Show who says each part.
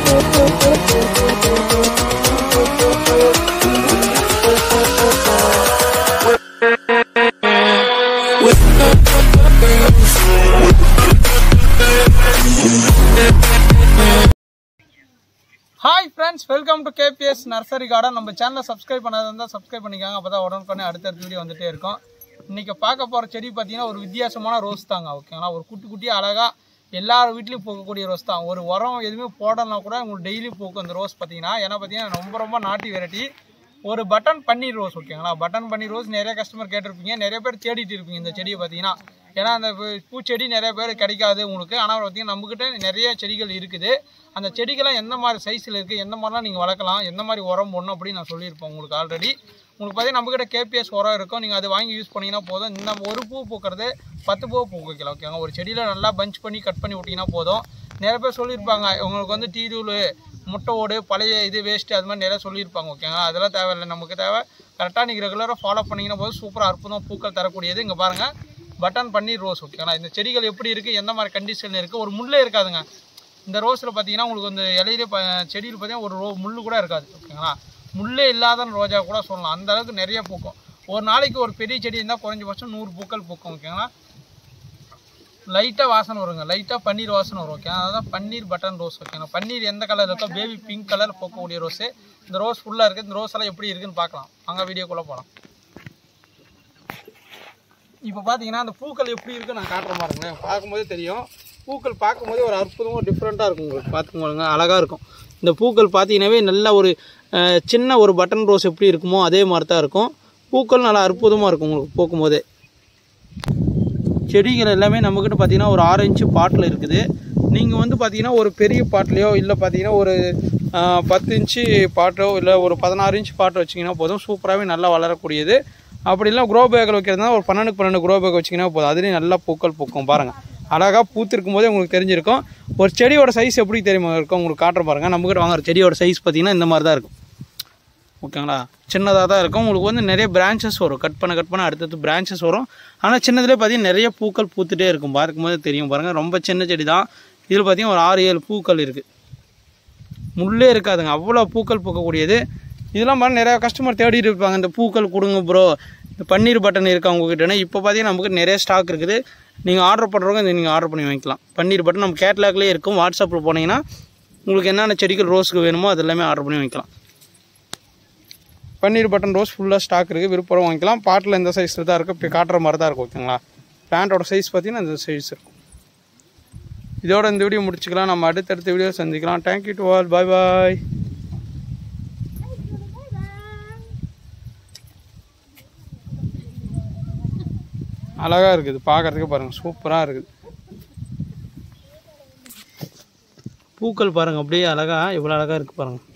Speaker 1: hi friends welcome to KPS nursery garden நம்ம சேனலை subscribe பண்ணாத இருந்தால் சப்ஸ்கிரைப் பண்ணிக்காங்க அப்போ தான் உடனுக்குடனே அடுத்தடுத்த வீடியோ வந்துட்டே இருக்கும் இன்றைக்கி பார்க்க போகிற செடி பார்த்தீங்கன்னா ஒரு வித்தியாசமான ரோஸ் தாங்க ஓகேங்களா ஒரு குட்டி குட்டி அழகாக எல்லார் வீட்லேயும் பூக்கக்கூடிய ரோஸ் தான் ஒரு உரம் எதுவுமே போடலனா கூட உங்களுக்கு டெய்லி பூக்கும் இந்த ரோஸ் பார்த்தீங்கன்னா ஏன்னா பார்த்தீங்கன்னா ரொம்ப ரொம்ப நாட்டி வெரைட்டி ஒரு பட்டன் பன்னீர் ரோஸ் ஓகேங்களா பட்டன் பன்னீர் ரோஸ் நிறைய கஸ்டமர் கேட்டிருப்பீங்க நிறைய பேர் தேடிட்டு இருப்பீங்க இந்த செடியை பார்த்தீங்கன்னா ஏன்னா அந்த பூ- பூச்செடி நிறைய பேர் கிடைக்காது உங்களுக்கு ஆனால் பார்த்தீங்கன்னா நம்மக்கிட்ட நிறைய செடிகள் இருக்குது அந்த செடிகள்லாம் எந்த மாதிரி சைஸில் இருக்குது எந்த மாதிரிலாம் நீங்கள் வளர்க்கலாம் எந்த மாதிரி உரம் போடணும் அப்படின்னு நான் சொல்லியிருப்பேன் உங்களுக்கு ஆல்ரெடி உங்களுக்கு பார்த்தீங்கன்னா நம்மக்கிட்ட கேபிஎஸ் உரம் இருக்கும் நீங்கள் அதை வாங்கி யூஸ் பண்ணிங்கன்னா போதும் இந்த ஒரு பூ பூக்கிறது பத்து பூ பூ வைக்கலாம் ஓகேங்க ஒரு செடியில் நல்லா பஞ்ச் பண்ணி கட் பண்ணி விட்டிங்கன்னா போதும் நிறைய பேர் சொல்லியிருப்பாங்க உங்களுக்கு வந்து டீ தூள் முட்டை ஓடு பழைய இது வேஸ்ட்டு அது மாதிரி நிறைய சொல்லியிருப்பாங்க ஓகேங்களா அதெல்லாம் தேவையில்லை நமக்கு தேவை கரெக்டாக நீங்கள் ரெகுலராக ஃபாலோ பண்ணிங்கன்னா போதும் சூப்பராக அற்புதம் பூக்கள் தரக்கூடியது இங்கே பாருங்கள் பட்டன் பன்னீர் ரோஸ் ஓகேங்களா இந்த செடிகள் எப்படி இருக்குது எந்த மாதிரி கண்டிஷனில் இருக்குது ஒரு முள்ளே இருக்காதுங்க இந்த ரோஸில் பார்த்தீங்கன்னா உங்களுக்கு வந்து இலையிலே ப செடியில் பார்த்தீங்கன்னா ஒரு ரோ முள்ளு கூட இருக்காது ஓகேங்களா முள்ளே இல்லாத ரோஜா கூட சொல்லலாம் அந்த அளவுக்கு நிறைய பூக்கும் ஒரு நாளைக்கு ஒரு பெரிய செடி இருந்தால் குறைஞ்சபட்சம் நூறு பூக்கள் பூக்கும் ஓகேங்களா லைட்டாக வாசனை வருங்க லைட்டாக பன்னீர் வாசனை வரும் ஓகே அதான் பன்னீர் பட்டன் ரோஸ் ஓகேங்களா பன்னீர் எந்த கலர் இருக்கோ பேபி பிங்க் கலர் பூக்கக்கூடிய ரோஸு இந்த ரோஸ் ஃபுல்லாக இருக்குது இந்த ரோஸ் எல்லாம் எப்படி இருக்குன்னு பார்க்கலாம் அங்கே வீடியோக்குள்ளே போகலாம் இப்போ பார்த்தீங்கன்னா அந்த பூக்கள் எப்படி இருக்கு நான் காட்டுறேன் பாருங்களேன் பார்க்கும்போதே தெரியும் பூக்கள் பார்க்கும்போதே ஒரு அற்புதமாக டிஃப்ரெண்ட்டாக இருக்கும் உங்களுக்கு பார்த்துக்கோங்க அழகாக இருக்கும் இந்த பூக்கள் பார்த்தீங்கன்னாவே நல்ல ஒரு அஹ், சின்ன ஒரு பட்டன் ரோஸ் எப்படி இருக்குமோ அதே மாதிரி தான் இருக்கும் பூக்கள் நல்லா அற்புதமாக இருக்கும் உங்களுக்கு பூக்கும்போதே செடிகள் எல்லாமே நம்மக்கிட்ட பார்த்தீங்கன்னா ஒரு ஆறு இன்ச்சு பாட்டில் இருக்குது நீங்கள் வந்து பார்த்தீங்கன்னா ஒரு பெரிய பாட்லேயோ இல்லை பார்த்தீங்கன்னா ஒரு ஆஹ், பத்து இன்ச்சு பாட்டோ இல்லை ஒரு பதினாறு இன்ச்சு பாட்டோ வச்சிங்கன்னா போதும் சூப்பராகவே நல்லா வளரக்கூடியது அப்படி இல்லை க்ரோ பேக்கில் வைக்கிறதுனா ஒரு பன்னெண்டு பன்னெண்டு க்ரோ பேக் வச்சிங்கன்னா போதும் அதுலேயும் நல்லா பூக்கள் பூக்கும் பாருங்கள் அழகாக பூத்திருக்கும் போதே உங்களுக்கு தெரிஞ்சிருக்கும் ஒரு செடியோட சைஸ் எப்படி தெரியுமா இருக்கும் உங்களுக்கு காட்டுற பாருங்கள் நம்மக்கிட்ட வாங்குற செடியோட சைஸ் பார்த்தீங்கன்னா இந்த மாதிரி தான் இருக்கும் ஓகேங்களா சின்னதாக தான் இருக்கும் உங்களுக்கு வந்து நிறைய பிரான்ச்சஸ் வரும் கட் பண்ண கட் பண்ண அடுத்தடுத்து பிரான்ச்சஸ் வரும் ஆனால் சின்னதுலேயே பார்த்தீங்கன்னா நிறைய பூக்கள் பூத்துட்டே இருக்கும் பார்க்கும்போது தெரியும் பாருங்கள் ரொம்ப சின்ன செடி தான் இதில் பார்த்தீங்கன்னா ஒரு ஆறு ஏழு பூக்கள் இருக்குது முள்ளே இருக்காதுங்க அவ்வளோ பூக்கள் பூக்கக்கூடியது இதெல்லாம் பாருங்க நிறையா கஸ்டமர் தேடிட்டு இருப்பாங்க இந்த பூக்கள் கொடுங்க ப்ரோ இந்த பன்னீர் பட்டன் இருக்கா உங்ககிட்டனா இப்போ பார்த்தீங்கன்னா நமக்கு நிறைய ஸ்டாக் இருக்குது நீங்கள் ஆர்டர் பண்ணுறவங்க இதை நீங்கள் ஆர்டர் பண்ணி வாங்கிக்கலாம் பன்னீர் பட்டன் நம்ம கேட்லாக்லேயே இருக்கும் வாட்ஸ்அப்பில் போனீங்கன்னா உங்களுக்கு என்னென்ன செடிகள் ரோஸுக்கு வேணுமோ அது எல்லாமே ஆர்டர் பண்ணி வாங்கிக்கலாம் பன்னீர் பட்டன் ரோஸ் ஃபுல்லாக ஸ்டாக் இருக்குது விருப்பம் வாங்கிக்கலாம் பாட்டில் இந்த சைஸில் தான் இருக்குது இப்போ காட்டுற மாதிரி தான் இருக்கும் ஓகேங்களா பேண்ட்டோட சைஸ் பார்த்தீங்கன்னா இந்த சைஸ் இருக்கும் இதோட இந்த வீடியோ முடிச்சுக்கலாம் நம்ம அடுத்தடுத்த வீடியோ சந்திக்கலாம் thank you to all bye bye அழகாக இருக்குது பார்க்குறதுக்கு பாருங்கள் சூப்பராக இருக்குது பூக்கள் பாருங்கள் அப்படியே அழகாக இவ்வளோ அழகாக இருக்குது பாருங்கள்